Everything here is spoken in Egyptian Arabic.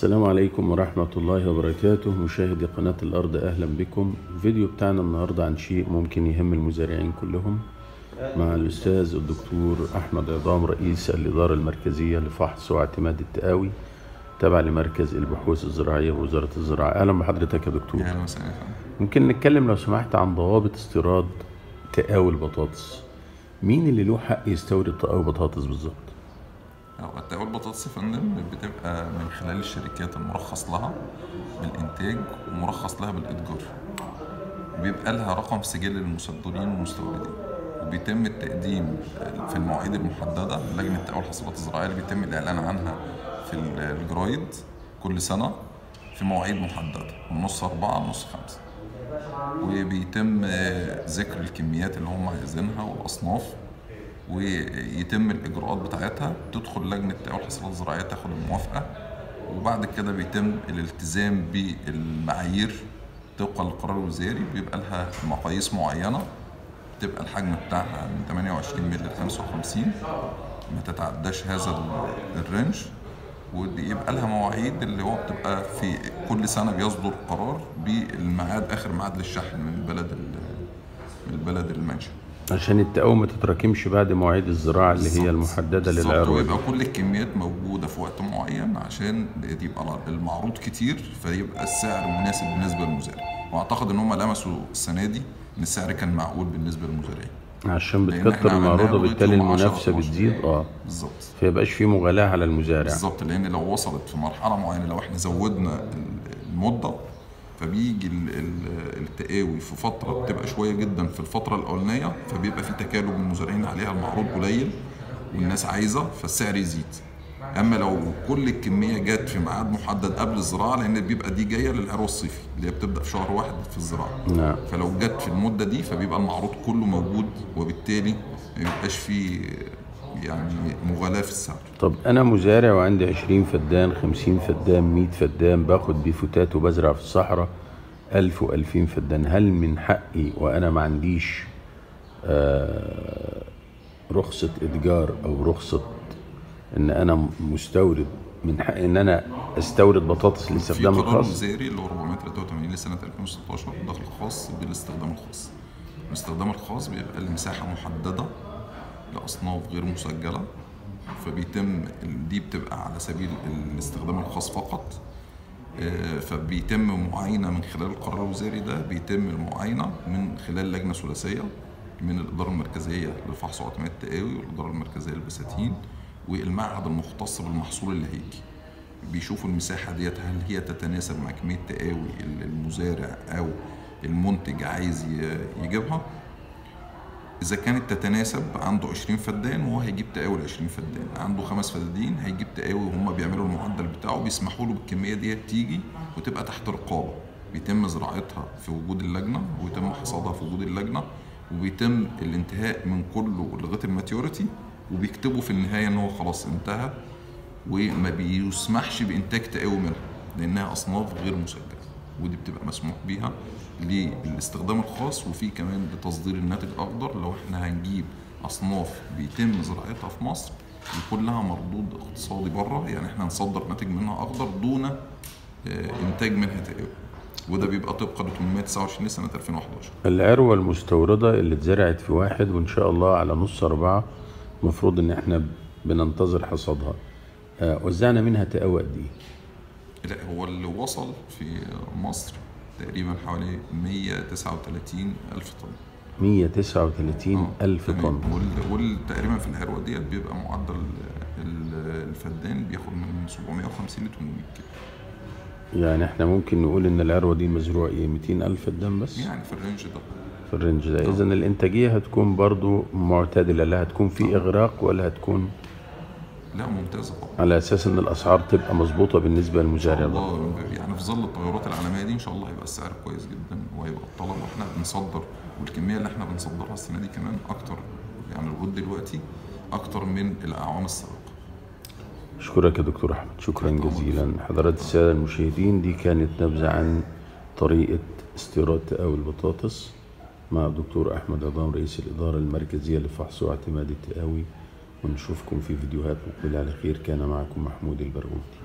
السلام عليكم ورحمة الله وبركاته مشاهدي قناة الأرض أهلا بكم الفيديو بتاعنا النهاردة عن شيء ممكن يهم المزارعين كلهم مع الأستاذ الدكتور أحمد عظام رئيس الإدارة المركزية لفحص واعتماد التقاوي تابع لمركز البحوث الزراعية بوزارة الزراعة أهلا بحضرتك يا دكتور اهلا وسهلا يا فندم. ممكن نتكلم لو سمحت عن ضوابط استيراد تقاوي البطاطس مين اللي له حق يستورد تقاوي بطاطس بالظبط هو التقاوي البطاطس يا فندم بتبقى من خلال الشركات المرخص لها بالإنتاج ومرخص لها بالإتجار بيبقى لها رقم سجل للمصدرين والمستوردين وبيتم التقديم في المواعيد المحددة لجنة تقاوي الحصولات الزراعية اللي بيتم الإعلان عنها في الجرايد كل سنة في مواعيد محددة من نص أربعة لنص خمسة وبيتم ذكر الكميات اللي هم عايزينها والأصناف ويتم الإجراءات بتاعتها تدخل لجنة تقاوي الحصولات الزراعية تاخد الموافقة وبعد كده بيتم الالتزام بالمعايير طبقا للقرار الوزاري بيبقى لها مقاييس معينة بتبقى الحجم بتاعها من 28 مللي ل 55 ما تتعداش هذا ال- الرينج وبيبقى لها مواعيد اللي هو بتبقى في كل سنة بيصدر قرار بالميعاد آخر ميعاد للشحن من البلد ال- من البلد المنشأ عشان التقاوي ما تتراكمش بعد مواعيد الزراعة اللي هي المحددة بالظبط، للعروض ويبقى كل الكميات موجوده في وقت معين عشان يبقى المعروض كتير فيبقى السعر مناسب بالنسبه للمزارع واعتقد ان هم لمسوا السنه دي ان السعر كان معقول بالنسبه للمزارعين عشان لأن بتكتر إحنا عملناها المعروضة لغاية بالتالي يوم 10 المنافسة 12. بتزيد اه بالظبط فيبقاش في مغالاة على المزارع بالظبط لان لو وصلت في مرحله معينه لو احنا زودنا ال- المده فبيجي ال- ال- التقاوي في فتره بتبقى شويه جدا في الفتره الاولانيه فبيبقى في تكالب المزارعين عليها المعروض قليل والناس عايزه فالسعر يزيد اما لو كل الكميه جت في ميعاد محدد قبل الزراعه لان بيبقى دي جايه للعروه الصيفي اللي هي بتبدا في شهر واحد في الزراعه نعم فلو جت في المده دي فبيبقى المعروض كله موجود وبالتالي ما يبقاش فيه يعني مغالاه في السعر طب انا مزارع وعندي 20 فدان 50 فدان 100 فدان باخد بيفوتات وبزرع في الصحراء 1000 و2000 فدان هل من حقي وانا ما عنديش آه رخصة اتجار او رخصة ان انا مستورد من حقي ان انا استورد بطاطس في لاستخدام قرار الخاص وزاري اللي هو 483 لسنه 2016 الدخل الخاص بالاستخدام الخاص. الاستخدام الخاص بيبقى المساحه محدده لاصناف غير مسجله فبيتم دي بتبقى على سبيل الاستخدام الخاص فقط آه، فبيتم معاينه من خلال القرار الوزاري ده بيتم المعاينه من خلال لجنه ثلاثيه من الاداره المركزيه لفحص واعتماد التقاوي والاداره المركزيه للبساتين والمعهد المختص بالمحصول اللي هيجي بيشوفوا المساحه ديت هل هي تتناسب مع كميه تقاوي اللي المزارع او المنتج عايز ي- يجيبها اذا كانت تتناسب عنده 20 فدان وهو هيجيب تقاوي ل 20 فدان عنده خمس فدادين هيجيب تقاوي وهم بيعملوا المعدل بتاعه بيسمحوا له بالكميه ديت تيجي وتبقى تحت رقابه بيتم زراعتها في وجود اللجنه ويتم حصادها في وجود اللجنه وبيتم الانتهاء من كله لغايه الماتيوريتي وبيكتبوا في النهايه ان هو خلاص انتهى وما بيسمحش بانتاج تقاوي منها لانها اصناف غير مسجله ودي بتبقى مسموح بيها للاستخدام الخاص وفي كمان لتصدير الناتج اخضر لو احنا هنجيب اصناف بيتم زراعتها في مصر يكون لها مردود اقتصادي بره يعني احنا نصدر ناتج منها اخضر دون آه، انتاج منها تقاوي وده بيبقى طبقا ل 829 لسنه 2011 العروة المستوردة اللي اتزرعت في واحد وإن شاء الله على نص أربعة المفروض إن إحنا بننتظر حصادها آه وزعنا منها تقاوى قد إيه؟ لا هو اللي وصل في مصر تقريبا حوالي 139 ألف طن 139 ألف تمام. طن وال- والتقريبا في الحروة ديت بيبقى معدل ال- الفدان بياخد من 750 ل 800 كيلو يعني إحنا ممكن نقول إن العروة دي مزروع إيه 200 ألف فدان بس يعني في الرينج ده في الرينج ده إذا الإنتاجية هتكون برضو معتدلة لا هتكون في إغراق ولا هتكون لا ممتازة طبعا على أساس إن الأسعار تبقى مظبوطة بالنسبة للمزارع برضو. الله يعني في ظل التغيرات العالمية دي إن شاء الله هيبقى السعر كويس جدا وهيبقى الطلب وإحنا بنصدر والكمية اللي إحنا بنصدرها السنة دي كمان أكتر يعني لغاية دلوقتي أكتر من الأعوام السابقة أشكرك يا دكتور أحمد شكرا جزيلا حضرات السادة المشاهدين دي كانت نبذة عن طريقة استيراد تقاوي البطاطس مع الدكتور أحمد عظام رئيس الإدارة المركزية لفحص واعتماد التقاوي ونشوفكم في فيديوهات مقبلة على خير كان معكم محمود البرغوثي